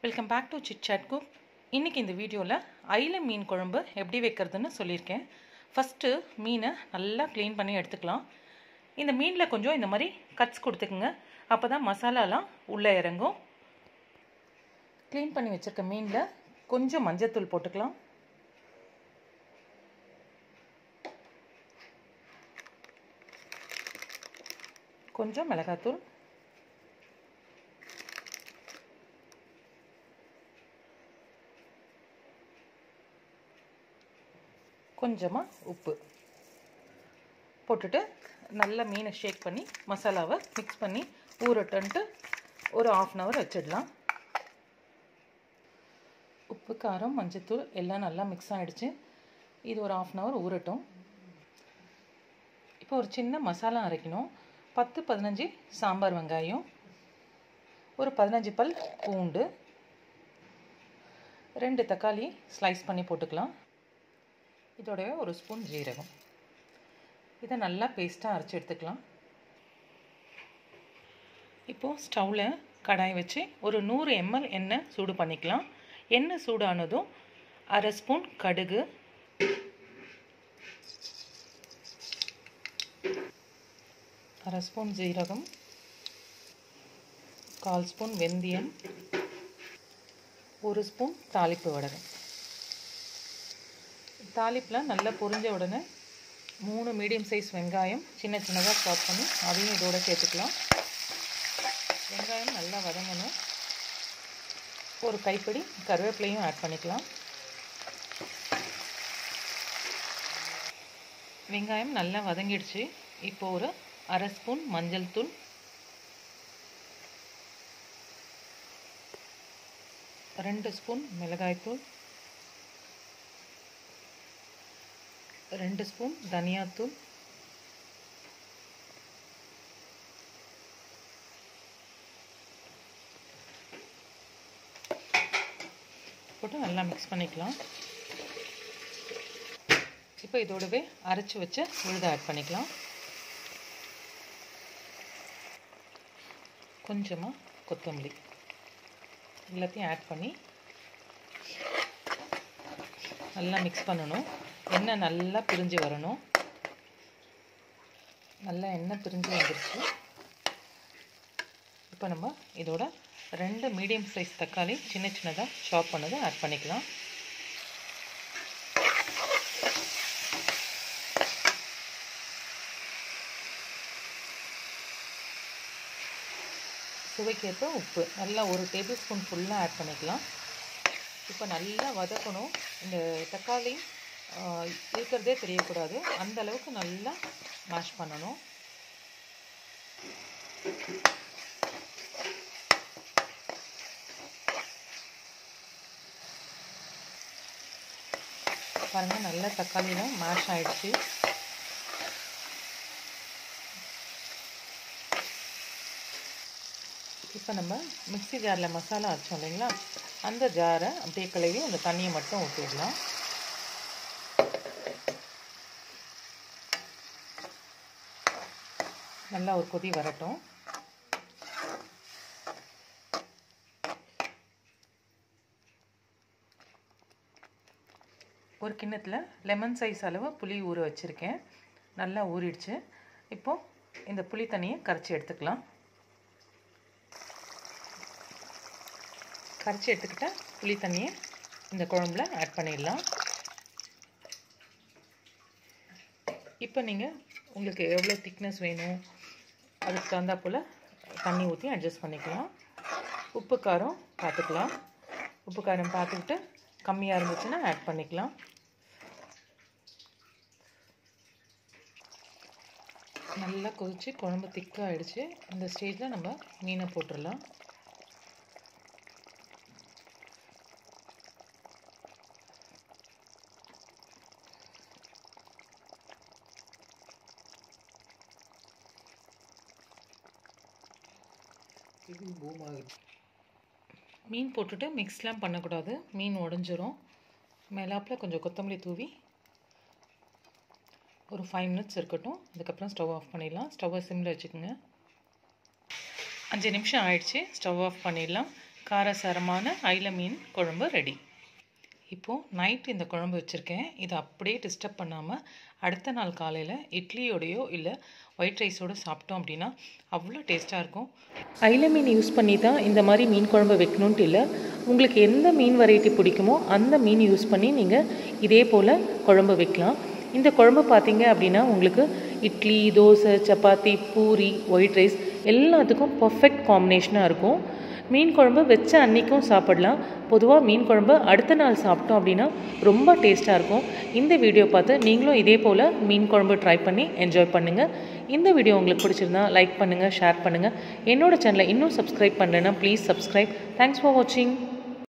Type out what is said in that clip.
welcome back to chit chat cook இன்றைக்கி இந்த வீடியோவில் அயில மீன் குழம்பு எப்படி வைக்கிறதுன்னு சொல்லியிருக்கேன் ஃபஸ்ட்டு மீனை நல்லா க்ளீன் பண்ணி எடுத்துக்கலாம் இந்த மீனில் கொஞ்சம் இந்த மாதிரி கட்ஸ் கொடுத்துக்குங்க அப்போ தான் மசாலாலாம் உள்ளே இறங்கும் க்ளீன் பண்ணி வச்சுருக்க மீனில் கொஞ்சம் மஞ்சத்தூள் போட்டுக்கலாம் கொஞ்சம் மிளகாத்தூள் கொஞ்சமாக உப்பு போட்டுட்டு நல்லா மீனை ஷேக் பண்ணி மசாலாவை மிக்ஸ் பண்ணி ஊறட்டுன்ட்டு ஒரு ஆஃப் அன் ஹவர் வச்சிடலாம் உப்பு காரம் மஞ்சத்தூள் எல்லாம் நல்லா மிக்ஸ் ஆகிடுச்சு இது ஒரு ஆஃப் அன் ஹவர் ஊறட்டும் இப்போ ஒரு சின்ன மசாலா அரைக்கணும் பத்து பதினஞ்சு சாம்பார் வெங்காயம் ஒரு பதினஞ்சு பல் பூண்டு ரெண்டு தக்காளி ஸ்லைஸ் பண்ணி போட்டுக்கலாம் இதோடவே ஒரு ஸ்பூன் ஜீரகம் இதை நல்லா பேஸ்ட்டாக அரைச்சி எடுத்துக்கலாம் இப்போது ஸ்டவ்வில் கடாய் வச்சு ஒரு நூறு எம்எல் எண்ணெய் சூடு பண்ணிக்கலாம் எண்ணெய் சூடானதும் அரை ஸ்பூன் கடுகு அரை ஸ்பூன் ஜீரகம் கால் ஸ்பூன் வெந்தயம் ஒரு ஸ்பூன் தாளிப்பு வடகம் தாளிப்பில் நல்லா பொரிஞ்ச உடனே மூணு மீடியம் சைஸ் வெங்காயம் சின்ன சின்னதாக சாப் பண்ணி அதையும் இதோட சேர்த்துக்கலாம் வெங்காயம் நல்லா வதங்கணும் ஒரு கைப்பிடி கருவேப்பிலையும் ஆட் பண்ணிக்கலாம் வெங்காயம் நல்லா வதங்கிடுச்சு இப்போ ஒரு அரை ஸ்பூன் மஞ்சள் தூள் ரெண்டு ஸ்பூன் மிளகாய்த்தூள் ரெண்டு ஸ்பூன் தனியாத்தூள் போட்டு நல்லா மிக்ஸ் பண்ணிக்கலாம் இப்போ இதோடவே அரைச்சி வச்ச விழுதை ஆட் பண்ணிக்கலாம் கொஞ்சமாக கொத்தமல்லி எல்லாத்தையும் ஆட் பண்ணி நல்லா மிக்ஸ் பண்ணணும் எண்ணெய் நல்லா பிரிஞ்சு வரணும் நல்லா எண்ணெய் பிரிஞ்சு வந்துருச்சு இப்போ நம்ம இதோட ரெண்டு மீடியம் சைஸ் தக்காளி சின்ன சின்னதாக சாப் பண்ணதை ஆட் பண்ணிக்கலாம் சுவைக்கேற்ப உப்பு நல்லா ஒரு டேபிள் ஸ்பூன் ஃபுல்லாக ஆட் பண்ணிக்கலாம் இப்போ நல்லா வதக்கணும் இந்த தக்காளி இருக்கிறதே தெரியக்கூடாது அந்த அளவுக்கு நல்லா மேஷ் பண்ணணும் பாருங்கள் நல்லா தக்காளிலாம் மேஷ் ஆகிடுச்சு இப்போ நம்ம மிக்சி ஜாரில் மசாலா அரைச்சோம் இல்லைங்களா அந்த ஜாரை அப்படியே கழுவி அந்த தண்ணியை மட்டும் ஊற்றிடலாம் நல்லா ஒரு கொதி வரட்டும் ஒரு கிண்ணத்தில் லெமன் சைஸ் அளவு புளி ஊற வச்சுருக்கேன் நல்லா ஊறிடுச்சு இப்போது இந்த புளி தண்ணியை கரைச்சி எடுத்துக்கலாம் கரைச்சி எடுத்துக்கிட்ட புளி தண்ணியை இந்த குழம்புல ஆட் பண்ணிடலாம் இப்போ நீங்கள் உங்களுக்கு எவ்வளோ திக்னஸ் வேணும் அதுக்கு தகுந்தா போல் தண்ணி ஊற்றி அட்ஜஸ்ட் பண்ணிக்கலாம் உப்பு காரம் பார்த்துக்கலாம் உப்பு காரம் பார்த்துக்கிட்டு கம்மியாக இருந்துச்சுன்னா ஆட் பண்ணிக்கலாம் நல்லா கொதித்து குழம்பு திக்காக ஆகிடுச்சு இந்த ஸ்டேஜில் நம்ம மீனை போட்டுடலாம் மீன் போட்டுட்டு மிக்ஸ்லாம் பண்ணக்கூடாது மீன் உடஞ்சிரும் மேலாப்பில் கொஞ்சம் கொத்தமல்லி தூவி ஒரு ஃபைவ் மினிட்ஸ் இருக்கட்டும் அதுக்கப்புறம் ஸ்டவ் ஆஃப் பண்ணிடலாம் ஸ்டவ்வை சிம்மில் வச்சுக்கோங்க அஞ்சு நிமிஷம் ஆயிடுச்சு ஸ்டவ் ஆஃப் பண்ணிடலாம் காரசாரமான ஐல மீன் குழம்பு ரெடி இப்போது நைட் இந்த குழம்பு வச்சுருக்கேன் இதை அப்படியே டிஸ்டர்ப் பண்ணாமல் அடுத்த நாள் காலையில் இட்லியோடையோ இல்லை ஒயிட் ரைஸோடு சாப்பிட்டோம் அப்படின்னா அவ்வளோ டேஸ்ட்டாக இருக்கும் ஐல மீன் யூஸ் பண்ணி தான் இந்த மாதிரி மீன் குழம்பு வைக்கணுன்ட்டு இல்லை உங்களுக்கு எந்த மீன் வெரைட்டி பிடிக்குமோ அந்த மீன் யூஸ் பண்ணி நீங்கள் இதே போல் குழம்பு வைக்கலாம் இந்த குழம்பு பார்த்தீங்க அப்படின்னா உங்களுக்கு இட்லி தோசை சப்பாத்தி பூரி ஒயிட் ரைஸ் எல்லாத்துக்கும் பர்ஃபெக்ட் காம்பினேஷனாக இருக்கும் மீன் குழம்பு வச்ச அன்றைக்கும் சாப்பிடலாம் பொதுவாக மீன் குழம்பு அடுத்த நாள் சாப்பிட்டோம் அப்படின்னா ரொம்ப டேஸ்ட்டாக இருக்கும் இந்த வீடியோ பார்த்து நீங்களும் இதே போல் மீன் குழம்பு ட்ரை பண்ணி என்ஜாய் பண்ணுங்கள் இந்த வீடியோ உங்களுக்கு பிடிச்சிருந்தா லைக் பண்ணுங்கள் ஷேர் பண்ணுங்கள் என்னோட சேனலை இன்னும் சப்ஸ்கிரைப் பண்ணலைன்னா ப்ளீஸ் சப்ஸ்கிரைப் தேங்க்ஸ் ஃபார் வாட்சிங்